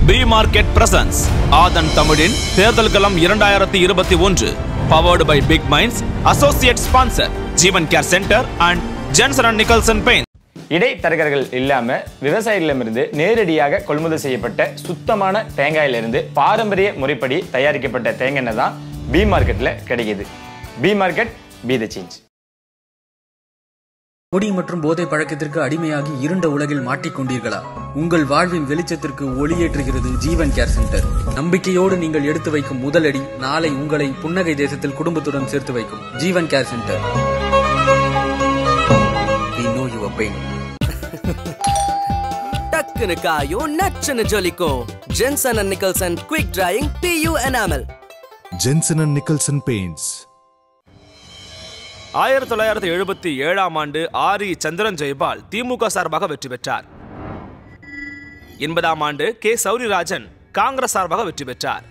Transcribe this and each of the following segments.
B market presence ஆதன் தமிழின் தேர்தல் களம் இரண்டாயிரத்தி இருபத்தி ஒன்று powered by big minds associate sponsor Jeevan care centre and Jensen and Nicholson paint இடைத்தரகர்கள் இல்லாம விவசாயிகளிடமிருந்து நேரடியாக கொள்முதல் செய்யப்பட்ட சுத்தமான தேங்காயிலிருந்து பாரம்பரிய முறைப்படி தயாரிக்கப்பட்ட தேங்காய் எண்ணெய் தான் பி மார்க்கெட்ல கிடைக்குது B market be the change குடி மற்றும் போதை பழக்கத்திற்கு அடிமையாகி இருண்ட உலகில் மாட்டிக்கொண்டீர்களா உங்கள் வாழ்வின் வெளிச்சத்திற்கு ஒளியேற்றுகிறது ஜீவன் கேர் சென்டர் நம்பிக்கையோடு நீங்கள் எடுத்து வைக்கும் முதலடி நாளை உங்களை புன்னகை தேசத்தில் குடும்பத்துடன் சேர்த்து வைக்கும் Jeevan care centre We know your pain. டக்குனு காயும் நச்சுன்னு ஜொலிக்கும் Jensen and Nicholson quick drying PU enamel Jensen and Nicholson Paints. ஆயிரத்தி தொள்ளாயிரத்தி எழுபத்தி ஏழாம் ஆண்டு ஆர் இ சந்திரன் ஜெயபால் திமுக சார்பாக வெற்றி பெற்றார் எண்பதாம் ஆண்டு கே சௌரிராஜன் காங்கிரஸ் சார்பாக வெற்றி பெற்றார்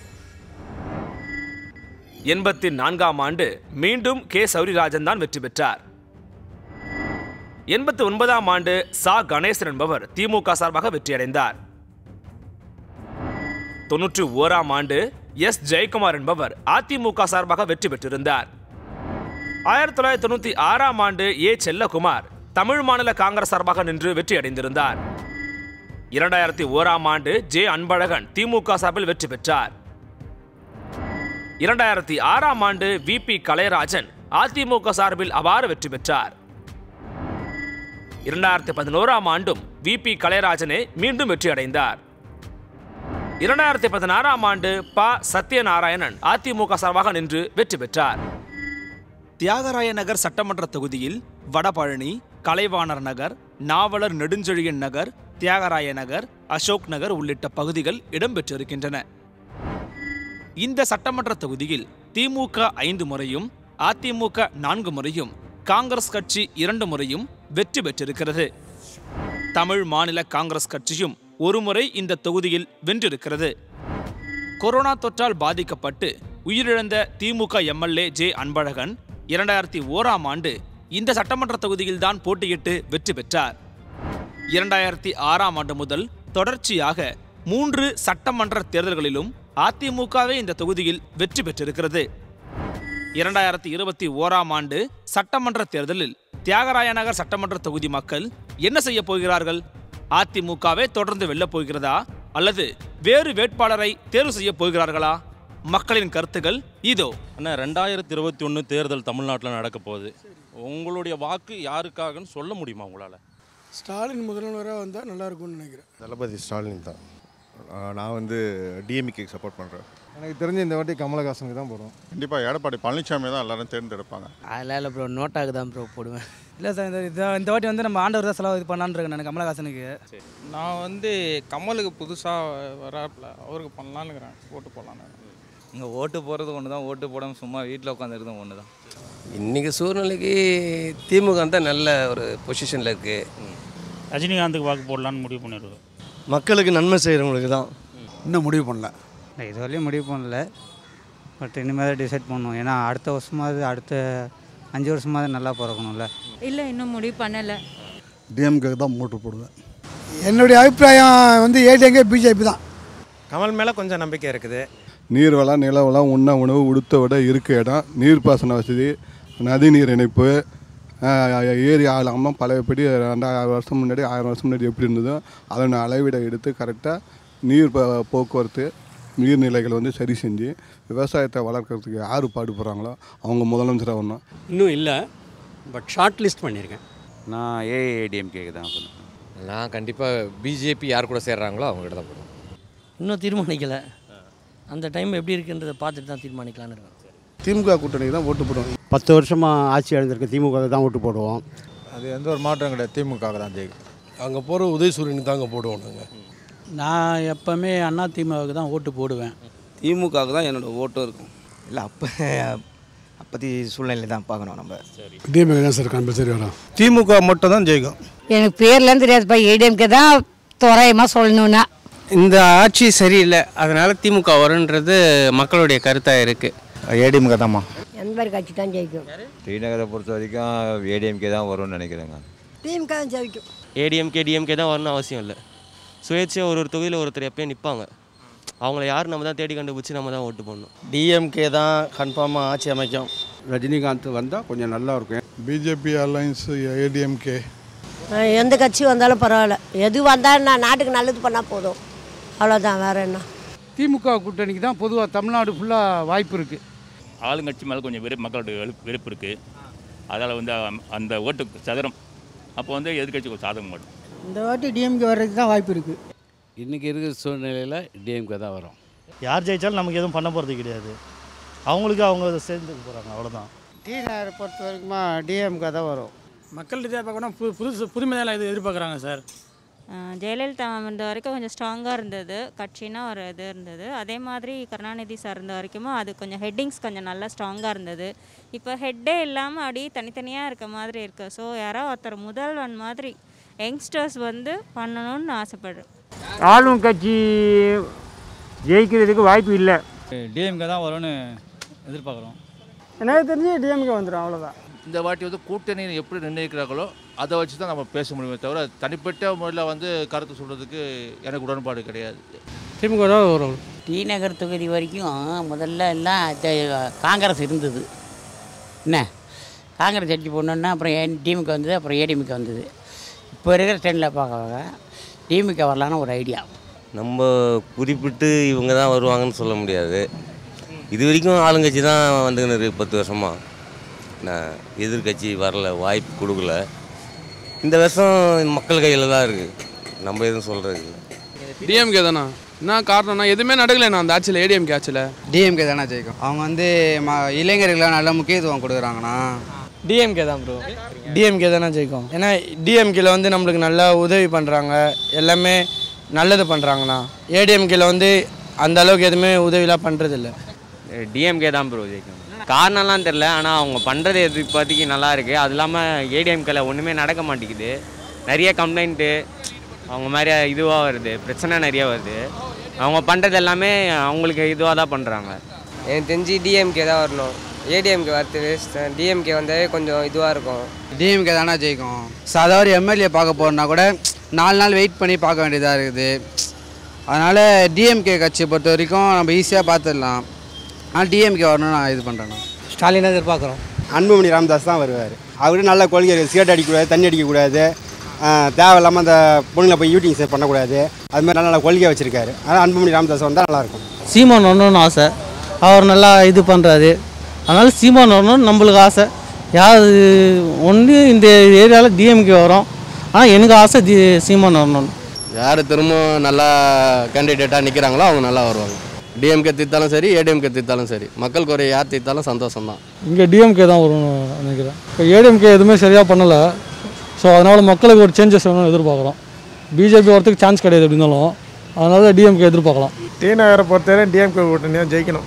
எண்பத்தி நான்காம் ஆண்டு மீண்டும் கே சௌரிராஜன் தான் வெற்றி பெற்றார் எண்பத்தி ஒன்பதாம் ஆண்டு சா கணேசன் என்பவர் திமுக சார்பாக வெற்றியடைந்தார் தொன்னூற்றி ஓராம் ஆண்டு எஸ் ஜெயக்குமார் என்பவர் அதிமுக சார்பாக வெற்றி பெற்றிருந்தார் ஆயிரத்தி தொள்ளாயிரத்தி தொண்ணூத்தி ஆறாம் ஆண்டு ஏ செல்லகுமார் தமிழ் மாநில காங்கிரஸ் சார்பாக நின்று வெற்றி அடைந்திருந்தார் இரண்டாயிரத்தி ஓராம் ஆண்டு ஜே அன்பழகன் திமுக சார்பில் வெற்றி பெற்றார் இரண்டாயிரத்தி ஆறாம் ஆண்டு வி பி கலைராஜன் அதிமுக சார்பில் அபார வெற்றி பெற்றார் இரண்டாயிரத்தி பதினோராம் ஆண்டும் வி பி கலைராஜனே மீண்டும் வெற்றி அடைந்தார் இரண்டாயிரத்தி பதினாறாம் ஆண்டு ப சத்யநாராயணன் அதிமுக சார்பாக நின்று வெற்றி பெற்றார் தியாகராய நகர் சட்டமன்ற தொகுதியில் வடபழனி கலைவாணர் நகர் நாவலர் நெடுஞ்செழியன் நகர் தியாகராய நகர் அசோக் நகர் உள்ளிட்ட பகுதிகள் இடம்பெற்றிருக்கின்றன இந்த சட்டமன்ற தொகுதியில் திமுக ஐந்து முறையும் அதிமுக நான்கு முறையும் காங்கிரஸ் கட்சி இரண்டு முறையும் வெற்றி பெற்றிருக்கிறது தமிழ் மாநில காங்கிரஸ் கட்சியும் ஒருமுறை இந்த தொகுதியில் வென்றிருக்கிறது கொரோனா தொற்றால் பாதிக்கப்பட்டு உயிரிழந்த திமுக எம்எல்ஏ ஜே அன்பழகன் இரண்டாயிரத்தி ஓராம் ஆண்டு இந்த சட்டமன்ற தொகுதியில்தான் போட்டியிட்டு வெற்றி பெற்றார் இரண்டாயிரத்தி ஆறாம் ஆண்டு முதல் தொடர்ச்சியாக மூன்று சட்டமன்ற தேர்தல்களிலும் அதிமுகவே இந்த தொகுதியில் வெற்றி பெற்றிருக்கிறது இரண்டாயிரத்தி இருபத்தி ஓராம் ஆண்டு சட்டமன்ற தேர்தலில் தியாகராய நகர் சட்டமன்ற தொகுதி மக்கள் என்ன செய்ய போகிறார்கள் அதிமுகவே தொடர்ந்து வெல்லப் போகிறதா அல்லது வேறு வேட்பாளரை தேர்வு செய்ய போகிறார்களா மக்களின் கருத்துகள் இதோ அண்ணா ரெண்டாயிரத்தி இருபத்தி ஒன்று தேர்தல் தமிழ்நாட்டில் நடக்க போகுது உங்களுடைய வாக்கு யாருக்காகன்னு சொல்ல முடியுமா உங்களால் ஸ்டாலின் முதல்வராக வந்தால் நல்லா இருக்கும்னு நினைக்கிறேன் தளபதி ஸ்டாலின் தான் ஆஹ் நான் வந்து டிஎம்கேக்கு சப்போர்ட் பண்ணுறேன் எனக்கு தெரிஞ்ச இந்த வாட்டி கமலஹாசனுக்கு தான் போடுவோம் கண்டிப்பாக எடப்பாடி பழனிசாமி தான் எல்லாரும் தேர்ந்தெடுப்பாங்க அதெல்லாம் இல்லை ப்ரோ நோட்டாக்கு தான் ப்ரோ போடுவேன் இல்லை சார் இந்த இது இந்த வாட்டி வந்து நம்ம ஆண்டவர் தான் செலவு இது பண்ணலான்னு இருக்கேன் நான் கமலஹாசனுக்கு நான் வந்து கமலுக்கு புதுசாக வராப்புல அவருக்கு பண்ணலான்னு இருக்கிறேன் ஓட்டு போடலான்னு இங்கே ஓட்டு போகிறது ஒன்று தான் ஓட்டு போடாமல் சும்மா வீட்டில் உட்காந்துருக்கிறது ஒன்று தான் இன்றைக்கி சூழ்நிலைக்கு திமுக தான் நல்ல ஒரு பொசிஷனில் இருக்குது ரஜினிகாந்துக்கு வாக்கு போடலான்னு முடிவு பண்ணிடுவோம் மக்களுக்கு நன்மை செய்கிறவங்களுக்கு தான் இன்னும் முடிவு பண்ணல இது வரையும் முடிவு பண்ணல பட் இனிமேல் தான் டிசைட் பண்ணுவோம் ஏன்னா அடுத்த வருஷமாவது அடுத்த அஞ்சு வருஷமாவது நல்லா பிறக்கணும்ல இல்லை இன்னும் முடிவு பண்ணலை டிஎம்கே தான் ஓட்டு போடுவேன் என்னுடைய அபிப்பிராயம் வந்து ஏடிஎம்கே பிஜேபி தான் கமல் மேலே கொஞ்சம் நம்பிக்கை இருக்குது நீர்வளம் நிலவளம் உண்ண உணவு உடுத்த விட இருக்க இடம் நீர்ப்பாசன வசதி நதிநீர் இணைப்பு ஆஹ், ஏரி ஆழமாக பழையபடி ரெண்டாயிரம் வருஷம் முன்னாடி ஆயிரம் வருஷம் முன்னாடி எப்படி இருந்ததோ அதன் அளவிட எடுத்து கரெக்டாக நீர் ப- போக்குவரத்து நீர்நிலைகள் வந்து சரி செஞ்சு விவசாயத்தை வளர்க்கறதுக்கு யார் பாடுபடுறாங்களோ அவங்க முதலமைச்சராக வரணும் இன்னும் இல்லை பட் ஷார்ட் லிஸ்ட் பண்ணியிருக்கேன் நான் ஏஐடிஎம்கேக்கு தான் பண்ணுவேன் நான் கண்டிப்பாக பிஜேபி யார் கூட சேர்றாங்களோ அவங்ககிட்ட தான் போடுவேன் இன்னும் தீர்மானிக்கலை அந்த டைம் எப்படி இருக்குன்றதை பார்த்துட்டு தான் தீர்மானிக்கலான்னு இருக்கேன் திமுக கூட்டணிக்கு தான் ஓட்டு போடுவோம் பத்து வருஷமாக ஆட்சி அடைஞ்சிருக்க திமுக தான் ஓட்டு போடுவோம் அது எந்த ஒரு மாற்றம் கிடையாது திமுக தான் ஜெயிக்கும் அங்கே போகிற உதயசூரியனுக்கு தாங்க போடுவோம் நாங்கள் நான் எப்போவுமே அண்ணா திமுகவுக்கு தான் ஓட்டு போடுவேன் திமுகவுக்கு தான் என்னோட ஓட்டும் இருக்கும் இல்லை அப்போ அப்போதி சூழ்நிலை தான் பார்க்கணும் நம்ம டிஎம்கே தான் சார் கம்பல்சரி வரும் திமுக மட்டும் தான் ஜெயிக்கும் எனக்கு பேர்லாம் தெரியாதுப்பா ஏடிஎம்கே தான் தோராயமாக சொல்லணும்னா இந்த ஆட்சி சரியில்லை அதனால திமுக வரும்ன்றது மக்களுடைய கருத்தாக இருக்குது ஏடிஎம்கே தான்மா எண்பது கட்சி தான் ஜெயிக்கும் ஸ்ரீநகரை பொறுத்த வரைக்கும் ஏடிஎம்கே தான் வரும்னு நினைக்கிறேங்க திமுக தான் ஜெயிக்கும் ஏடிஎம்கே டிஎம்கே தான் வரணும் அவசியம் இல்லை சுயேட்சையாக ஒரு ஒரு தொகுதியில் ஒருத்தர் எப்பயும் நிற்பாங்க அவங்கள யார் நம்ம தான் தேடி கண்டுபிடிச்சி நம்ம தான் ஓட்டு போடணும் டிஎம்கே தான் கன்ஃபார்மாக ஆட்சி அமைக்கும் ரஜினிகாந்த் வந்தால் கொஞ்சம் நல்லா இருக்கும் பிஜேபி அலைன்ஸ் ஏடிஎம்கே எந்த கட்சி வந்தாலும் பரவாயில்ல எது வந்தாலும் நான் நாட்டுக்கு நல்லது பண்ணால் போதும் அவ்வளோதான் வேற என்ன திமுக கூட்டணிக்கு தான் பொதுவாக தமிழ்நாடு ஃபுல்லாக வாய்ப்பு இருக்குது ஆளுங்கட்சி மேலே கொஞ்சம் வெறுப்பு மக்களோட வெறுப்பு வெறுப்பு இருக்குது அதால் வந்து அம்- அந்த ஓட்டு சதுரம் அப்போ வந்து எதிர்கட்சி ஒரு சாதகம் மாட்டோம் இந்த வாட்டி டிஎம்கே வர்றதுக்கு தான் வாய்ப்பு இருக்குது இன்றைக்கி இருக்கிற சூழ்நிலையில் டிஎம்கே தான் வரும் யார் ஜெயிச்சாலும் நமக்கு எதுவும் பண்ண போகிறது கிடையாது அவங்களுக்கு அவங்க சேர்ந்துக்க போகிறாங்க அவ்வளோதான் டி நகரை பொறுத்த வரைக்குமா டிஎம்கே தான் வரும் மக்கள் ரீதியாக பார்க்கணும் புது புதுசு புதுமையாக இது எதிர்பார்க்குறாங்க சார் ஜெயலலிதா இருந்த வரைக்கும் கொஞ்சம் ஸ்ட்ராங்காக இருந்தது கட்சினா ஒரு இது இருந்தது அதே மாதிரி கருணாநிதி சார் இருந்த வரைக்கும் அது கொஞ்சம் ஹெட்டிங்ஸ் கொஞ்சம் நல்லா ஸ்ட்ராங்காக இருந்தது இப்போ ஹெட்டே இல்லாமல் அப்படியே தனித்தனியாக இருக்க மாதிரி இருக்குது ஸோ யாரோ ஒருத்தர் முதல்வன் மாதிரி யங்ஸ்டர்ஸ் வந்து பண்ணணும்னு ஆசைப்படுறேன் ஆளும் கட்சி ஜெயிக்கிறதுக்கு வாய்ப்பு இல்லை டிஎம்கே தான் வரும்னு எதிர்பார்க்குறோம் எனக்கு தெரிஞ்சு டிஎம்கே வந்துடும் அவ்வளோதான் இந்த வாட்டி வந்து கூட்டணி எப்படி நிர்ணயிக்கிறாங்களோ அதை வச்சு தான் நம்ம பேச முடியுமே தவிர தனிப்பட்ட முறையில் வந்து கருத்து சொல்கிறதுக்கு எனக்கு உடன்பாடு கிடையாது திமுக தான் வரும் டி நகர் தொகுதி வரைக்கும் முதல்ல எல்லாம் த- காங்கிரஸ் இருந்தது என்ன காங்கிரஸ் அடிச்சு போடணுன்னா அப்புறம் ஏ டிஎம்கே வந்தது அப்புறம் ஏடிஎம்கே வந்தது இப்போ இருக்கிற ட்ரெண்டில் பார்க்க டிஎம்கே வரலான்னு ஒரு ஐடியா நம்ம குறிப்பிட்டு இவங்க தான் வருவாங்கன்னு சொல்ல முடியாது இது வரைக்கும் ஆளுங்கட்சி தான் வந்துக்கின்னு இருக்கு பத்து வருஷமாக நான் எதிர்கட்சி வரல வாய்ப்பு கொடுக்கல இந்த வருஷம் மக்கள் கையில் தான் இருக்குது நம்ம எதுவும் சொல்கிறது இல்லை டிஎம்கே தானா என்ன காரணம்னா எதுவுமே நடக்கல அந்த ஆட்சியில் ஏடிஎம்கே ஆட்சியில் டிஎம்கே தானே ஜெயிக்கும் அவங்க வந்து ம இளைஞர்களுக்கு நல்ல முக்கியத்துவம் கொடுக்குறாங்கண்ணா டிஎம்கே தான் ப்ரோ டிஎம்கே தானே ஜெயிக்கும் ஏன்னா டிஎம்கேல வந்து நம்மளுக்கு நல்லா உதவி பண்ணுறாங்க எல்லாமே நல்லது பண்ணுறாங்கண்ணா ஏடிஎம்கேல வந்து அந்த அளவுக்கு எதுவுமே உதவிலாம் பண்ணுறதில்ல டிஎம்கே தான் ப்ரோ ஜெயிக்கும் காரணம்லாம் தெரில ஆனால் அவங்க பண்ணுறது எது இப்போதைக்கு நல்லா இருக்குது அது இல்லாமல் ஏடிஎம்கேல ஒன்றுமே நடக்க மாட்டேங்குது நிறைய கம்ப்ளைண்ட்டு அவங்க மாதிரி இதுவாக வருது பிரச்சனை நிறைய வருது அவங்க பண்ணுறது எல்லாமே அவங்களுக்கு இதுவாக தான் பண்ணுறாங்க எனக்கு தெரிஞ்சு டிஎம்கே தான் வரணும் ஏடிஎம்கே வரது வேஸ்ட் தான் டிஎம்கே வந்தாவே கொஞ்சம் இதுவாக இருக்கும் டிஎம்கே தானே ஜெயிக்கும் சாதாரண ஒரு எம்எல்ஏ பார்க்க போகிறோன்னா கூட நாலு நாள் வெயிட் பண்ணி பார்க்க வேண்டியதாக இருக்குது அதனால் டிஎம்கே கட்சியை பொறுத்த வரைக்கும் நம்ம ஈஸியாக பார்த்துடலாம் ஆனால் டிஎம்கே வரணும்னு நான் இது பண்ணுறேன் ஸ்டாலின் எதிர்பார்க்குறோம் அன்புமணி ராமதாஸ் தான் வருவார் அவரு நல்ல கொள்கை இருக்குது சிகரெட் அடிக்கக்கூடாது தண்ணி அடிக்கக்கூடாது ஆஹ் தேவையில்லாமல் அந்த பொண்ணுங்களை போய் யூட்டிங் சேவ் பண்ணக்கூடாது அது மாதிரி நல்ல நல்ல கொள்கை வச்சுருக்காரு அதனால் அன்புமணி ராமதாஸ் வந்தால் நல்லாயிருக்கும் சீமான் வரணும்னு ஆசை அவர் நல்லா இது பண்ணுறாரு அதனால் சீமான் வரணும்னு நம்மளுக்கு ஆசை யார் ஒன்று இந்த ஏரியாவில் டிஎம்கே வரும் ஆனால் எனக்கு ஆசை தி சீமான் வரணும்னு யார் திரும்ப நல்லா கேண்டிடேட்டாக நிற்கிறாங்களோ அவங்க நல்லா வருவாங்க டிஎம்கே தீர்த்தாலும் சரி ஏடிஎம்கே தீர்த்தாலும் சரி மக்கள் குறை யார் தீர்த்தாலும் சந்தோஷம் தான் இங்கே டிஎம்கே தான் வரும்னு நினைக்கிறேன் இப்போ ஏடிஎம்கே எதுவுமே சரியாக பண்ணலை ஸோ அதனால் மக்களுக்கு ஒரு சேஞ்சஸ் வேணும்னு எதிர்பார்க்குறோம் பிஜேபி வரதுக்கு சான்ஸ் கிடையாது எப்படின்னாலும் அதனால டிஎம்கே எதிர்பார்க்கலாம் டி நகரை பொறுத்தவரை டிஎம்கே கூட்டணி தான் ஜெயிக்கணும்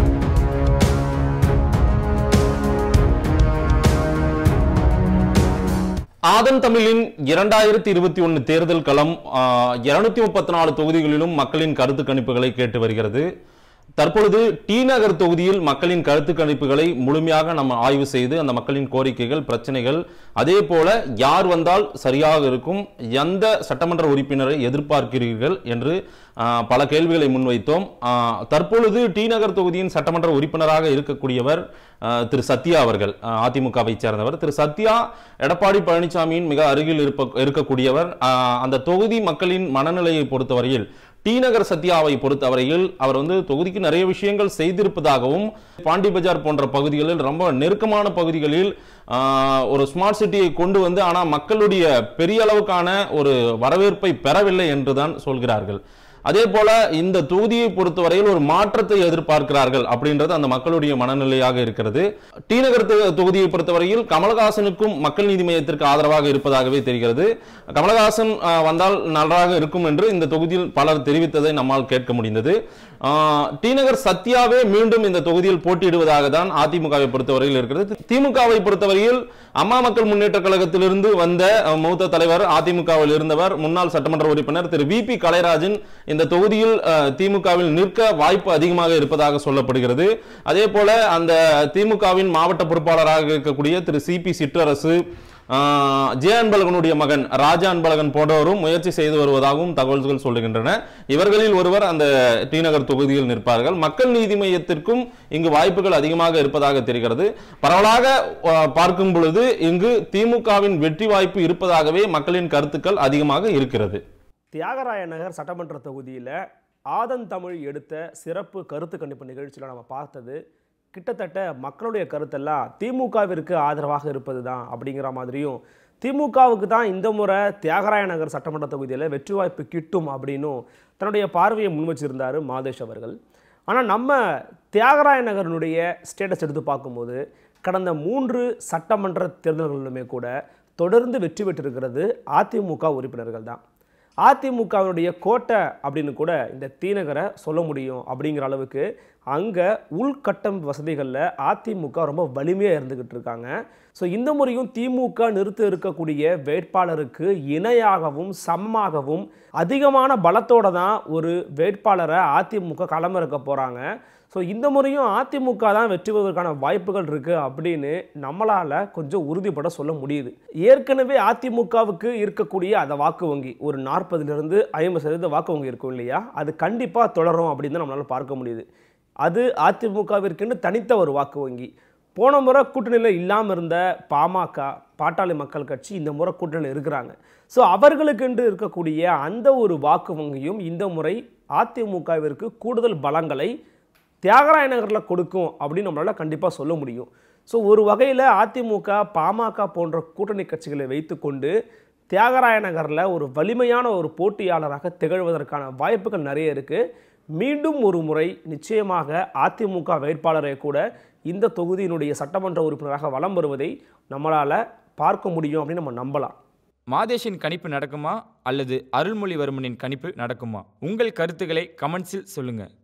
ஆதன் தமிழின் இரண்டாயிரத்தி இருபத்தி ஒன்று தேர்தல் களம் இருநூத்தி முப்பத்தி நாலு தொகுதிகளிலும் மக்களின் கருத்து கணிப்புகளை கேட்டு வருகிறது தற்பொழுது டி நகர் தொகுதியில் மக்களின் கருத்து கணிப்புகளை முழுமையாக நம்ம ஆய்வு செய்து அந்த மக்களின் கோரிக்கைகள் பிரச்சனைகள் அதே போல யார் வந்தால் சரியாக இருக்கும் எந்த சட்டமன்ற உறுப்பினரை எதிர்பார்க்கிறீர்கள் என்று ஆஹ், பல கேள்விகளை முன்வைத்தோம் ஆஹ், தற்பொழுது டி நகர் தொகுதியின் சட்டமன்ற உறுப்பினராக இருக்கக்கூடியவர் ஆஹ், திரு சத்யா அவர்கள் ஆஹ், அதிமுகவை சேர்ந்தவர் திரு சத்யா எடப்பாடி பழனிசாமியின் மிக அருகில் இருப்ப இருக்கக்கூடியவர் ஆஹ், அந்த தொகுதி மக்களின் மனநிலையை பொறுத்தவரையில் டி நகர் சத்யாவை பொறுத்தவரையில் அவர் வந்து தொகுதிக்கு நிறைய விஷயங்கள் செய்திருப்பதாகவும் பாண்டி பஜார் போன்ற பகுதிகளில் ரொம்ப நெருக்கமான பகுதிகளில் ஆஹ், ஒரு ஸ்மார்ட் சிட்டியை கொண்டு வந்து ஆனால் மக்களுடைய பெரிய அளவுக்கான ஒரு வரவேற்பை பெறவில்லை என்றுதான் சொல்கிறார்கள் அதே போல இந்த தொகுதியை பொறுத்தவரையில் ஒரு மாற்றத்தை எதிர்பார்க்கிறார்கள் அப்படின்றது அந்த மக்களுடைய மனநிலையாக இருக்கிறது டி நகர் தொ- தொகுதியை பொறுத்தவரையில் கமலஹாசனுக்கும் மக்கள் நீதி மையத்திற்கு ஆதரவாக இருப்பதாகவே தெரிகிறது கமலஹாசன் ஆஹ், வந்தால் நன்றாக இருக்கும் என்று இந்த தொகுதியில் பலர் தெரிவித்ததை நம்மால் கேட்க முடிந்தது ஆஹ், டி நகர் சத்யாவே மீண்டும் இந்த தொகுதியில் போட்டியிடுவதாக தான் அதிமுகவை பொறுத்தவரையில் இருக்கிறது திமுகவை பொறுத்தவரையில் அம்மா மக்கள் முன்னேற்ற கழகத்திலிருந்து வந்த அஹ், மூத்த தலைவர் அதிமுகவில் இருந்தவர் முன்னாள் சட்டமன்ற உறுப்பினர் திரு வி பி கலைராஜன் இந்த தொகுதியில் அஹ், திமுகவில் நிற்க வாய்ப்பு அதிகமாக இருப்பதாக சொல்லப்படுகிறது அதே போல அந்த திமுகவின் மாவட்ட பொறுப்பாளராக இருக்கக்கூடிய திரு சி பி சிற்றரசு ஆஹ், ஜே அன்பழகனுடைய மகன் ராஜா அன்பழகன் போன்றவரும் முயற்சி செய்து வருவதாகவும் தகவல்கள் சொல்லுகின்றன இவர்களில் ஒருவர் அந்த டி நகர் தொகுதியில் நிற்பார்கள் மக்கள் நீதி மையத்திற்கும் இங்கு வாய்ப்புகள் அதிகமாக இருப்பதாக தெரிகிறது பரவலாக ஆஹ், பார்க்கும் பொழுது இங்கு திமுகவின் வெற்றி வாய்ப்பு இருப்பதாகவே மக்களின் கருத்துக்கள் அதிகமாக இருக்கிறது தியாகராய நகர் சட்டமன்ற தொகுதியில் ஆதன் தமிழ் எடுத்த சிறப்பு கருத்து கணிப்பு நிகழ்ச்சியில் நம்ம பார்த்தது கிட்டத்தட்ட மக்களுடைய கருத்தெல்லாம் திமுகவிற்கு ஆதரவாக இருப்பது தான் அப்படிங்கிற மாதிரியும் திமுகவுக்கு தான் இந்த முறை தியாகராய நகர் சட்டமன்ற தொகுதியில் வெற்றி வாய்ப்பு கிட்டும் அப்படின்னும் தன்னுடைய பார்வையை முன் வச்சிருந்தார் மாதேஷ் அவர்கள் ஆனால் நம்ம தியாகராய நகரனுடைய ஸ்டேட்டஸ் எடுத்து பார்க்கும்போது கடந்த மூன்று சட்டமன்ற தேர்தல்களிலுமே கூட தொடர்ந்து வெற்றி பெற்றிருக்கிறது அதிமுக உறுப்பினர்கள் தான் அதிமுகவினுடைய கோட்டை அப்படின்னு கூட இந்த தீநகரை சொல்ல முடியும் அப்படிங்கிற அளவுக்கு அங்கே உள்கட்டமைப்பு வசதிகளில் அதிமுக ரொம்ப வலிமையாக இருந்துக்கிட்டு இருக்காங்க ஸோ இந்த முறையும் திமுக நிறுத்த இருக்கக்கூடிய வேட்பாளருக்கு இணையாகவும் சமமாகவும் அதிகமான பலத்தோட தான் ஒரு வேட்பாளரை அதிமுக களமிறக்க போகிறாங்க ஸோ இந்த முறையும் அதிமுக தான் வெற்றி பெறுவதற்கான வாய்ப்புகள் இருக்குது அப்படின்னு நம்மளால் கொஞ்சம் உறுதிப்பட சொல்ல முடியுது ஏற்கனவே அதிமுகவுக்கு இருக்கக்கூடிய அந்த வாக்கு வங்கி ஒரு நாற்பதுலேருந்து ஐம்பது சதவீத வாக்கு வங்கி இருக்கும் இல்லையா அது கண்டிப்பாக தொடரும் அப்படின்னு தான் நம்மளால் பார்க்க முடியுது அது அதிமுகவிற்குன்னு தனித்த ஒரு வாக்கு வங்கி போன முறை கூட்டணியில் இல்லாமல் இருந்த பாமக பாட்டாளி மக்கள் கட்சி இந்த முறை கூட்டணியில் இருக்கிறாங்க ஸோ அவர்களுக்கென்று இருக்கக்கூடிய அந்த ஒரு வாக்கு வங்கியும் இந்த முறை அதிமுகவிற்கு கூடுதல் பலங்களை தியாகராய நகரில் கொடுக்கும் அப்படின்னு நம்மளால் கண்டிப்பாக சொல்ல முடியும் ஸோ ஒரு வகையில் அதிமுக பாமக போன்ற கூட்டணி கட்சிகளை வைத்துக்கொண்டு தியாகராய நகரில் ஒரு வலிமையான ஒரு போட்டியாளராக திகழ்வதற்கான வாய்ப்புகள் நிறைய இருக்குது மீண்டும் ஒரு முறை நிச்சயமாக அதிமுக வேட்பாளரை கூட இந்த தொகுதியினுடைய சட்டமன்ற உறுப்பினராக வலம் வருவதை நம்மளால் பார்க்க முடியும் அப்படின்னு நம்ம நம்பலாம் மாதேஷின் கணிப்பு நடக்குமா அல்லது அருள்மொழிவர்மனின் கணிப்பு நடக்குமா உங்கள் கருத்துக்களை கமெண்ட்ஸில் சொல்லுங்கள்